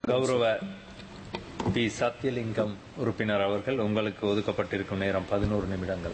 கௌரவ பி சத்யலிங்கம் உறுப்பினர் அவர்கள் உங்களுக்கு ஒதுக்கப்பட்டிருக்கும் நேரம் பதினோரு நிமிடங்கள்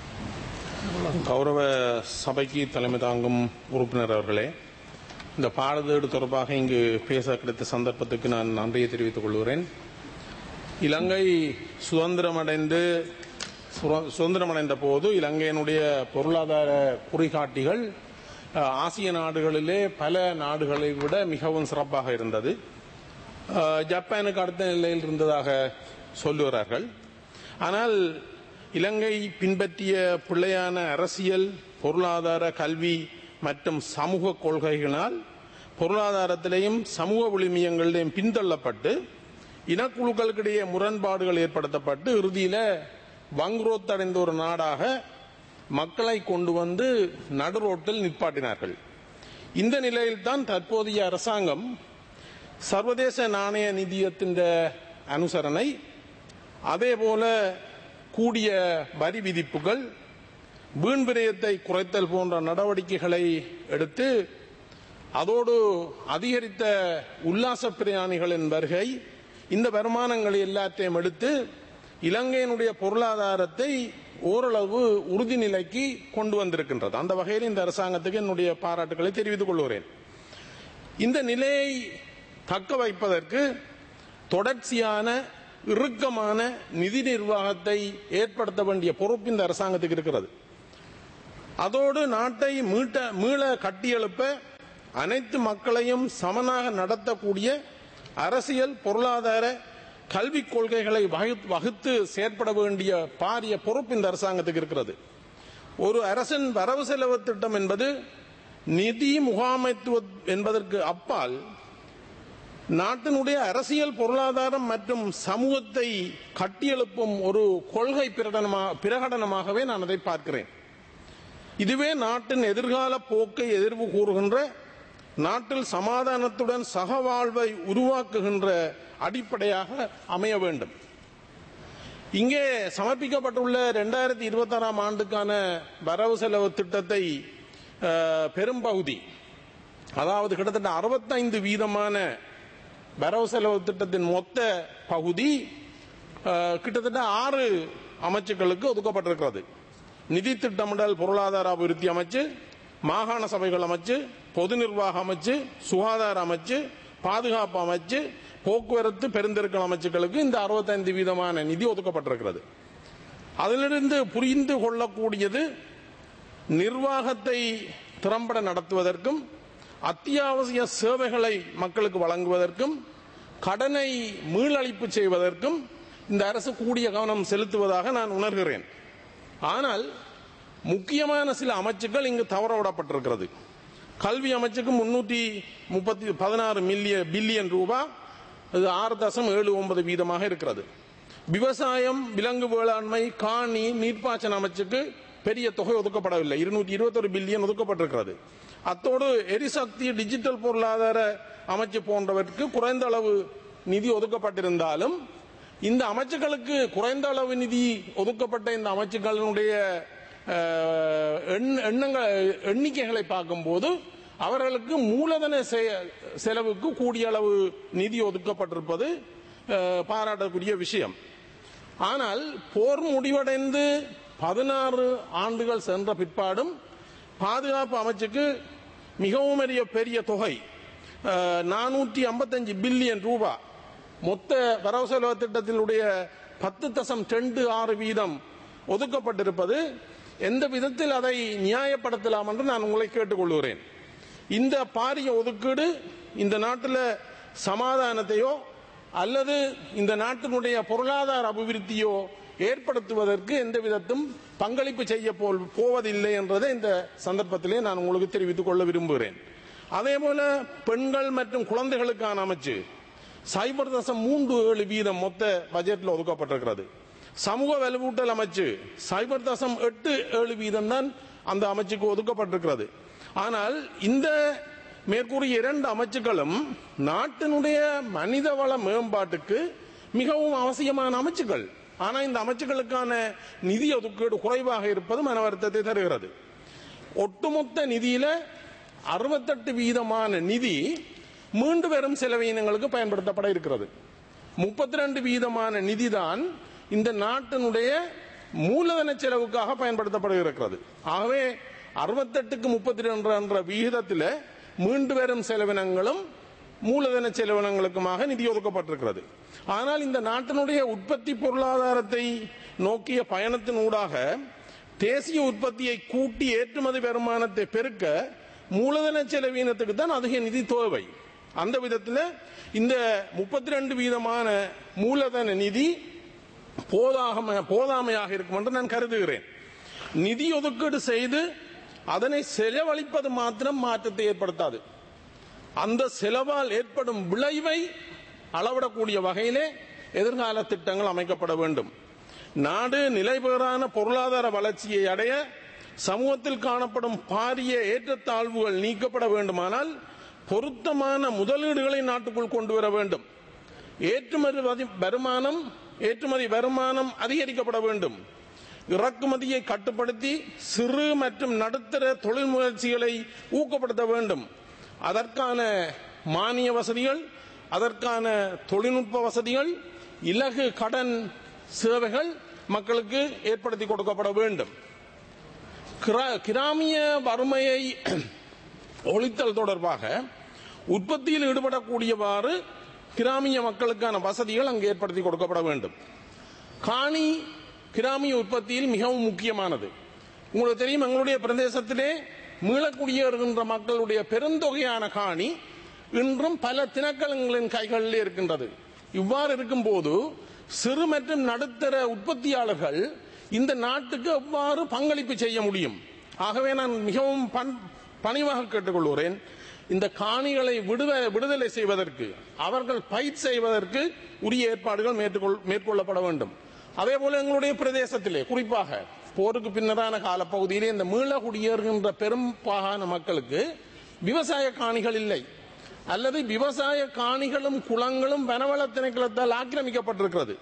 கௌரவ சபைக்கு தலைமை தாங்கும் உறுப்பினர் அவர்களே இந்த பாடதேடு தொடர்பாக இங்கு பேச கிடைத்த சந்தர்ப்பத்துக்கு நான் நன்றியை தெரிவித்துக் கொள்கிறேன் இலங்கை சுதந்திரமடைந்து சுர- சுதந்திரமடைந்த போது இலங்கையினுடைய பொருளாதார குறிகாட்டிகள் அஹ், ஆசிய நாடுகளிலே பல நாடுகளை விட மிகவும் சிறப்பாக இருந்தது அஹ், ஜப்பானுக்கு அடுத்த நிலையில் இருந்ததாக சொல்லுகிறார்கள் ஆனால் இலங்கை பின்பற்றிய பிள்ளையான அரசியல் பொருளாதார கல்வி மற்றும் சமூக கொள்கைகளால் பொருளாதாரத்திலேயும் சமூக விழுமியங்களிலேயும் பின்தள்ளப்பட்டு இனக்குழுக்களுக்கிடையே முரண்பாடுகள் ஏற்படுத்தப்பட்டு இறுதியில வங்குரோத் அடைந்த ஒரு நாடாக மக்களை கொண்டு வந்து நடுரோட்டில் நிற்பாட்டினார்கள் இந்த நிலையில்தான் தற்போதைய அரசாங்கம் சர்வதேச நாணய நிதியத்தின் அனுசரணை அதேபோல கூடிய வரி விதிப்புகள் வீண் விரயத்தை குறைத்தல் போன்ற நடவடிக்கைகளை எடுத்து அதோடு அதிகரித்த உல்லாச பிரயாணிகளின் வருகை இந்த வருமானங்களை எல்லாத்தையும் எடுத்து இலங்கையினுடைய பொருளாதாரத்தை ஓரளவு உறுதி நிலைக்கு கொண்டு வந்திருக்கின்றது அந்த வகையில் இந்த அரசாங்கத்துக்கு என்னுடைய பாராட்டுகளை தெரிவித்துக் கொள்கிறேன் இந்த நிலையை தக்க வைப்பதற்கு தொடர்ச்சியான இறுக்கமான நிதி நிர்வாகத்தை ஏற்படுத்த வேண்டிய பொறுப்பு இந்த அரசாங்கத்துக்கு இருக்கிறது அதோடு நாட்டை மீட்ட மீள கட்டியெழுப்ப அனைத்து மக்களையும் சமனாக நடத்தக்கூடிய அரசியல் பொருளாதார கல்விக் கொள்கைகளை வகு- வகுத்து செயற்பட வேண்டிய பாரிய பொறுப்பு இந்த அரசாங்கத்துக்கு இருக்கிறது ஒரு அரசின் வரவு செலவு திட்டம் என்பது நிதி முகாமைத்துவம் என்பதற்கு அப்பால் நாட்டினுடைய அரசியல் பொருளாதாரம் மற்றும் சமூகத்தை கட்டியெழுப்பும் ஒரு கொள்கை பிரகடனமா- பிரகடனமாகவே நான் அதை பார்க்கிறேன் இதுவே நாட்டின் எதிர்கால போக்கை எதிர்வு கூறுகின்ற நாட்டில் சமாதானத்துடன் சகவாழ்வை உருவாக்குகின்ற அடிப்படையாக அமைய வேண்டும் இங்கே சமர்ப்பிக்கப்பட்டுள்ள இரண்டாயிரத்தி இருபத்தாறாம் ஆண்டுக்கான வரவு செலவு திட்டத்தை அஹ், பெரும்பகுதி அதாவது கிட்டத்தட்ட அறுபத்தைந்து வீதமான வரவு செலவு திட்டத்தின் மொத்த பகுதி அஹ், கிட்டத்தட்ட ஆறு அமைச்சுக்களுக்கு ஒதுக்கப்பட்டிருக்கிறது நிதி திட்டமிடல் பொருளாதார அபிவிருத்தி அமைச்சு மாகாண சபைகள் அமைச்சு பொது நிர்வாக அமைச்சு சுகாதார அமைச்சு பாதுகாப்பு அமைச்சு போக்குவரத்து பெருந்தெருக்கள் அமைச்சுக்களுக்கு இந்த அறுபத்தைந்து வீதமான நிதி ஒதுக்கப்பட்டிருக்கிறது அதிலிருந்து புரிந்து கொள்ளக்கூடியது நிர்வாகத்தை திறம்பட நடத்துவதற்கும் அத்தியாவசிய சேவைகளை மக்களுக்கு வழங்குவதற்கும் கடனை மீளளிப்பு செய்வதற்கும் இந்த அரசு கூடிய கவனம் செலுத்துவதாக நான் உணர்கிறேன் ஆனால் முக்கியமான சில அமைச்சுக்கள் இங்கு தவற விடப்பட்டிருக்கிறது கல்வி அமைச்சுக்கு முன்னூற்றி முப்பத்தி பதினாறு மில்லியன் பில்லியன் ரூபாய் அது ஆறு தசம் ஏழு ஒன்பது வீதமாக இருக்கிறது விவசாயம் விலங்கு வேளாண்மை காணி நீர்ப்பாசன அமைச்சுக்கு பெரிய தொகை ஒதுக்கப்படவில்லை இருநூற்றி இருபத்தொரு பில்லியன் ஒதுக்கப்பட்டிருக்கிறது அத்தோடு எரிசக்தி டிஜிட்டல் பொருளாதார அமைச்சு போன்றவற்றுக்கு குறைந்த அளவு நிதி ஒதுக்கப்பட்டிருந்தாலும் இந்த அமைச்சுக்களுக்கு குறைந்த அளவு நிதி ஒதுக்கப்பட்ட இந்த அமைச்சுக்களினுடைய அஹ், எண்- எண்ணங்கள் எண்ணிக்கைகளை பார்க்கும்போது அவர்களுக்கு மூலதன செ- செலவுக்கு கூடிய அளவு நிதி ஒதுக்கப்பட்டிருப்பது அஹ், பாராட்டக்கூடிய விஷயம் ஆனால் போர் முடிவடைந்து பதினாறு ஆண்டுகள் சென்ற பிற்பாடும் பாதுகாப்பு அமைச்சுக்கு மிகவும் பெரிய பெரிய தொகை நானூற்றி ஐம்பத்தஞ்சு பில்லியன் ரூபாய் மொத்த வரவு செலவு திட்டத்தினுடைய பத்து தசம் ரெண்டு ஆறு வீதம் ஒதுக்கப்பட்டிருப்பது எந்த விதத்தில் அதை நியாயப்படுத்தலாம் என்று நான் உங்களை கேட்டுக்கொள்கிறேன் இந்த பாரிய ஒதுக்கீடு இந்த நாட்டில் சமாதானத்தையோ அல்லது இந்த நாட்டினுடைய பொருளாதார அபிவிருத்தியோ ஏற்படுத்துவதற்கு எந்த விதத்தும் பங்களிப்பு செய்ய போல் போவதில்லை என்றதை இந்த சந்தர்ப்பத்திலே நான் உங்களுக்கு தெரிவித்துக் கொள்ள விரும்புகிறேன் அதே போல பெண்கள் மற்றும் குழந்தைகளுக்கான அமைச்சு சைபர் தசம் மூன்று ஏழு வீதம் மொத்த பட்ஜெட்டில் ஒதுக்கப்பட்டிருக்கிறது சமூக வலுவூட்டல் அமைச்சு சைபர் தசம் எட்டு ஏழு வீதம் தான் அந்த அமைச்சுக்கு ஒதுக்கப்பட்டிருக்கிறது ஆனால் இந்த மேற்கூறிய இரண்டு அமைச்சுக்களும் நாட்டினுடைய மனிதவள மேம்பாட்டுக்கு மிகவும் அவசியமான அமைச்சுக்கள் ஆனால் இந்த அமைச்சுக்களுக்கான நிதி ஒதுக்கீடு குறைவாக இருப்பது மன வருத்தத்தை தருகிறது ஒட்டுமொத்த நிதியில அறுபத்தெட்டு வீதமான நிதி மீண்டு வரும் செலவினங்களுக்கு பயன்படுத்தப்பட இருக்கிறது முப்பத்தி ரெண்டு வீதமான நிதிதான் இந்த நாட்டினுடைய மூலதன செலவுக்காக பயன்படுத்தப்பட இருக்கிறது ஆகவே அறுபத்தெட்டுக்கு முப்பத்தி ரெண்டு என்ற விகிதத்தில் மீண்டு வரும் செலவினங்களும் மூலதன செலவினங்களுக்குமாக நிதி ஒதுக்கப்பட்டிருக்கிறது ஆனால் இந்த நாட்டினுடைய உற்பத்தி பொருளாதாரத்தை நோக்கிய பயணத்தின் ஊடாக தேசிய உற்பத்தியை கூட்டி ஏற்றுமதி வருமானத்தை பெருக்க மூலதன செலவீனத்துக்கு தான் அதிக நிதி தேவை அந்த விதத்தில் இந்த முப்பத்தி ரெண்டு வீதமான மூலதன நிதி போதாக போதாமையாக இருக்கும் என்று நான் கருதுகிறேன் நிதி ஒதுக்கீடு செய்து அதனை செலவழிப்பது மாத்திரம் மாற்றத்தை ஏற்படுத்தாது அந்த செலவால் ஏற்படும் விளைவை அளவிடக்கூடிய வகையிலே எதிர்கால திட்டங்கள் அமைக்கப்பட வேண்டும் நாடு நிலைபெறான பொருளாதார வளர்ச்சியை அடைய சமூகத்தில் காணப்படும் பாரிய ஏற்றத்தாழ்வுகள் நீக்கப்பட வேண்டுமானால் பொருத்தமான முதலீடுகளை நாட்டுக்குள் கொண்டு வர வேண்டும் ஏற்றுமதி வதி- வருமானம் ஏற்றுமதி வருமானம் அதிகரிக்கப்பட வேண்டும் இறக்குமதியை கட்டுப்படுத்தி சிறு மற்றும் நடுத்தர தொழில் முயற்சிகளை ஊக்கப்படுத்த வேண்டும் அதற்கான மானிய வசதிகள் அதற்கான தொழில்நுட்ப வசதிகள் இலகு கடன் சேவைகள் மக்களுக்கு ஏற்படுத்தி கொடுக்கப்பட வேண்டும் கிரா- கிராமிய வறுமையை ஒழித்தல் தொடர்பாக உற்பத்தியில் ஈடுபடக்கூடியவாறு கிராமிய மக்களுக்கான வசதிகள் அங்கு ஏற்படுத்தி கொடுக்கப்பட வேண்டும் காணி கிராமிய உற்பத்தியில் மிகவும் முக்கியமானது உங்களுக்கு தெரியும் எங்களுடைய பிரதேசத்திலே மீளக்குடியேறுகின்ற மக்களுடைய பெருந்தொகையான காணி இன்றும் பல தினக்கலங்களின் கைகளில் இருக்கின்றது இவ்வாறு இருக்கும்போது சிறு மற்றும் நடுத்தர உற்பத்தியாளர்கள் இந்த நாட்டுக்கு எவ்வாறு பங்களிப்பு செய்ய முடியும் ஆகவே நான் மிகவும் பண்- பணிவாக கேட்டுக்கொள்கிறேன் இந்த காணிகளை விடுத விடுதலை செய்வதற்கு அவர்கள் பயிர் செய்வதற்கு உரிய ஏற்பாடுகள் மேற்கொள்- மேற்கொள்ளப்பட வேண்டும் அதே போல எங்களுடைய பிரதேசத்திலே குறிப்பாக போருக்கு பின்னரான காலப்பகுதியிலே இந்த மீள குடியேறுகின்ற பெரும் பாகான மக்களுக்கு விவசாய காணிகள் இல்லை அல்லது விவசாய காணிகளும் குளங்களும் வனவள திணைக்களத்தால் ஆக்கிரமிக்கப்பட்டிருக்கிறது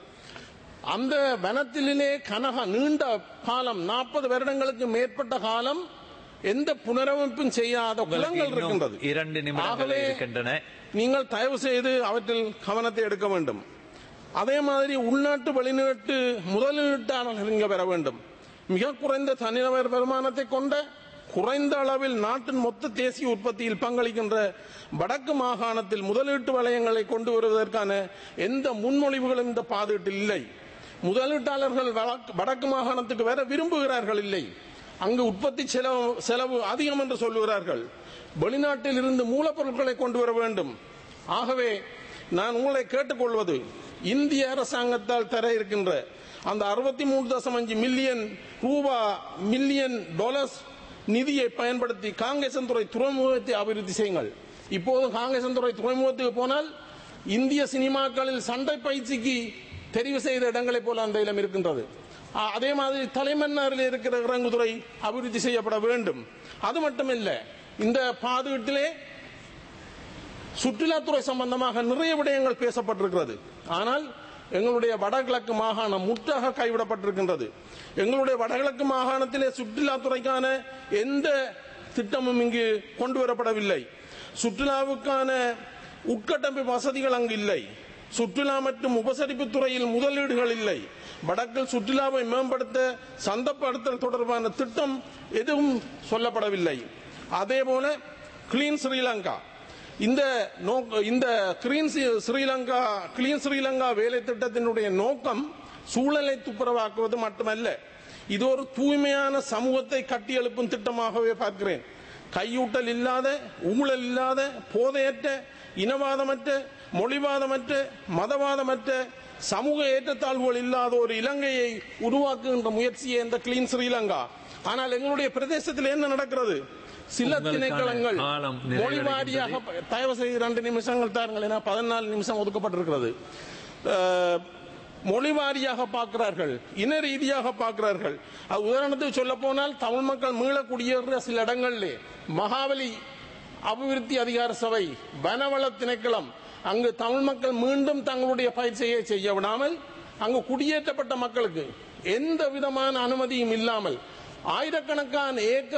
அந்த வனத்திலே கனக நீண்ட காலம் நாற்பது வருடங்களுக்கு மேற்பட்ட காலம் எந்த புனரமைப்பும் செய்யாத உங்களுக்கு குளங்கள் இன்னும் இருக்கின்றது இரண்டு நிமிடங்கள் ஆகவே இருக்கின்றன நீங்கள் தயவு செய்து அவற்றில் கவனத்தை எடுக்க வேண்டும் அதே மாதிரி உள்நாட்டு வெளிநாட்டு முதலீட்டாளர்கள் இங்க பெற வேண்டும் மிக குறைந்த தனிநபர் வருமானத்தை கொண்ட குறைந்த அளவில் நாட்டின் மொத்த தேசிய உற்பத்தியில் பங்களிக்கின்ற வடக்கு மாகாணத்தில் முதலீட்டு வலயங்களை கொண்டு வருவதற்கான எந்த முன்மொழிவுகளும் இந்த பாதீட்டில் இல்லை முதலீட்டாளர்கள் வடக்கு- வடக்கு மாகாணத்துக்கு வர விரும்புகிறார்கள் இல்லை அங்கு உற்பத்தி செலவு செலவு அதிகம் என்று சொல்லுகிறார்கள் வெளிநாட்டில் இருந்து மூலப்பொருட்களை கொண்டு வர வேண்டும் ஆகவே நான் உங்களை கேட்டுக்கொள்வது இந்திய அரசாங்கத்தால் தர இருக்கின்ற அந்த அறுபத்தி மூணு தசம் அஞ்சு மில்லியன் ரூபா மில்லியன் டாலர்ஸ் நிதியை பயன்படுத்தி காங்கேசன்துறை துறைமுகத்தை அபிவிருத்தி செய்யுங்கள் இப்போது காங்கேசன்துறை துறைமுகத்துக்கு போனால் இந்திய சினிமாக்களில் சண்டை பயிற்சிக்கு தெரிவு செய்த இடங்களைப் போல அந்த இடம் இருக்கின்றது ஆ, அதே மாதிரி தலைமன்னாரில் இருக்கிற இறங்குதுறை அபிவிருத்தி செய்யப்பட வேண்டும் அது மட்டுமில்லை இந்த பாதுகாட்டிலே சுற்றுலாத்துறை சம்பந்தமாக நிறைய விடயங்கள் பேசப்பட்டிருக்கிறது ஆனால் எங்களுடைய வடகிழக்கு மாகாணம் முற்றாக கைவிடப்பட்டிருக்கின்றது எங்களுடைய வடகிழக்கு மாகாணத்திலே சுற்றுலாத்துறைக்கான எந்த திட்டமும் இங்கு கொண்டு வரப்படவில்லை சுற்றுலாவுக்கான உட்கட்டமைப்பு வசதிகள் அங்கு இல்லை சுற்றுலா மற்றும் உபசரிப்பு துறையில் முதலீடுகள் இல்லை வடக்கில் சுற்றுலாவை மேம்படுத்த சந்தப்படுத்தல் தொடர்பான திட்டம் எதுவும் சொல்லப்படவில்லை அதே போல கிளீன் ஸ்ரீலங்கா இந்த நோக்க இந்த கிளீன் சி- ஸ்ரீலங்கா கிளீன் ஸ்ரீலங்கா வேலை திட்டத்தினுடைய நோக்கம் சூழலை துப்புரவாக்குவது மட்டுமல்ல இது ஒரு தூய்மையான சமூகத்தை கட்டியெழுப்பும் திட்டமாகவே பார்க்கிறேன் கையூட்டல் இல்லாத ஊழல் இல்லாத போதையற்ற இனவாதமற்ற மொழிவாதமற்ற மதவாதமற்ற சமூக ஏற்றத்தாழ்வுகள் இல்லாத ஒரு இலங்கையை உருவாக்குகின்ற முயற்சியே இந்த கிளீன் ஸ்ரீலங்கா ஆனால் எங்களுடைய பிரதேசத்தில் என்ன நடக்கிறது சில உங்களுக்கான திணைக்களங்கள் காலம் மொழி நிறைவடைகின்றது. வாரியாக தயவு செய்து ரெண்டு நிமிஷங்கள் தாருங்கள் ஏன்னா பதினாலு நிமிஷம் ஒதுக்கப்பட்டிருக்கிறது அஹ், மொழி வாரியாக பார்க்கிறார்கள் இன ரீதியாக பார்க்கிறார்கள் அது உதாரணத்துக்கு சொல்ல போனால் தமிழ் மக்கள் மீள குடியேறுற சில இடங்களிலே மகாபலி அபிவிருத்தி அதிகார சபை வனவள திணைக்களம் அங்கு தமிழ் மக்கள் மீண்டும் தங்களுடைய பயிற்சியை செய்ய விடாமல் அங்கு குடியேற்றப்பட்ட மக்களுக்கு எந்த விதமான அனுமதியும் இல்லாமல் ஆயிரக்கணக்கான ஏக்கர்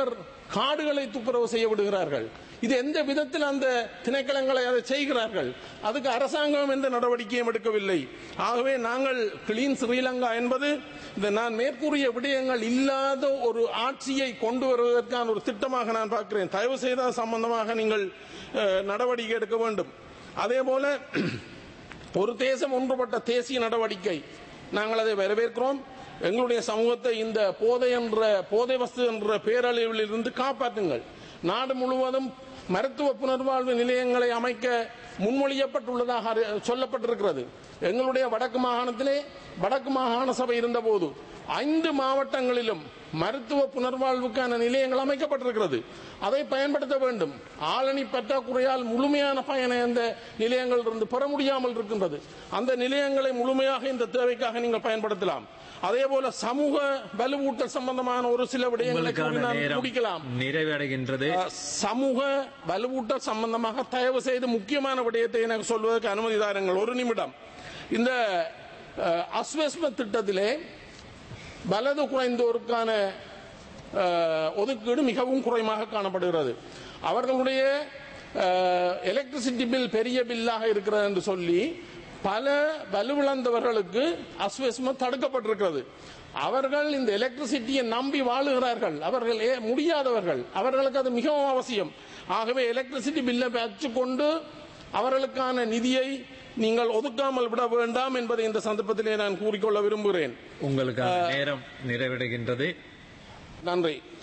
காடுகளை துப்புரவு செய்ய விடுகிறார்கள் இது எந்த விதத்தில் அந்த திணைக்களங்களை அதை செய்கிறார்கள் அதுக்கு அரசாங்கம் எந்த நடவடிக்கையும் எடுக்கவில்லை ஆகவே நாங்கள் கிளீன் ஸ்ரீலங்கா என்பது இந்த நான் மேற்கூறிய விடயங்கள் இல்லாத ஒரு ஆட்சியை கொண்டு வருவதற்கான ஒரு திட்டமாக நான் பார்க்கிறேன் தயவு செய்த சம்பந்தமாக நீங்கள் அஹ், நடவடிக்கை எடுக்க வேண்டும் அதே போல ஒரு தேசம் ஒன்றுபட்ட தேசிய நடவடிக்கை நாங்கள் அதை வரவேற்கிறோம் எங்களுடைய சமூகத்தை இந்த போதை என்ற போதை வஸ்து என்ற பேரழிவில் இருந்து காப்பாற்றுங்கள் நாடு முழுவதும் மருத்துவ புனர்வாழ்வு நிலையங்களை அமைக்க முன்மொழியப்பட்டுள்ளதாக அறி- சொல்லப்பட்டிருக்கிறது எங்களுடைய வடக்கு மாகாணத்திலே வடக்கு மாகாண சபை இருந்தபோது ஐந்து மாவட்டங்களிலும் மருத்துவ புனர்வாழ்வுக்கான நிலையங்கள் அமைக்கப்பட்டிருக்கிறது அதை பயன்படுத்த வேண்டும் ஆளணி பற்றாக்குறையால் முழுமையான பயனை அந்த நிலையங்கள் இருந்து பெற முடியாமல் இருக்கின்றது அந்த நிலையங்களை முழுமையாக இந்த தேவைக்காக நீங்கள் பயன்படுத்தலாம் அதே போல சமூக வலுவூட்டல் சம்பந்தமான ஒரு சில விடயங்களை கூறி உங்களுக்கான நான் நேரம் முடிக்கலாம் நிறைவடைகின்றது அஹ், சமூக வலுவூட்டல் சம்பந்தமாக தயவு செய்து முக்கியமான விடயத்தை எனக்கு சொல்வதற்கு அனுமதி தாருங்கள் ஒரு நிமிடம் இந்த அஹ், அஸ்வஸ்ம திட்டத்திலே வலது குறைந்தோருக்கான அஹ், ஒதுக்கீடு மிகவும் குறைவாக காணப்படுகிறது அவர்களுடைய எலக்ட்ரிசிட்டி பில் பெரிய பில்லாக இருக்கிறது என்று சொல்லி பல வலுவிழந்தவர்களுக்கு அஸ்வஸ்ம தடுக்கப்பட்டிருக்கிறது அவர்கள் இந்த எலக்ட்ரிசிட்டியை நம்பி வாழுகிறார்கள் அவர்கள் ஏ- முடியாதவர்கள் அவர்களுக்கு அது மிகவும் அவசியம் ஆகவே எலக்ட்ரிசிட்டி பில்லை பெற்றுக்கொண்டு அவர்களுக்கான நிதியை நீங்கள் ஒதுக்காமல் விட வேண்டாம் என்பதை இந்த சந்தர்ப்பத்திலே நான் கூறிக்கொள்ள விரும்புகிறேன் உங்களுக்கான நேரம் நிறைவடைகின்றது நன்றி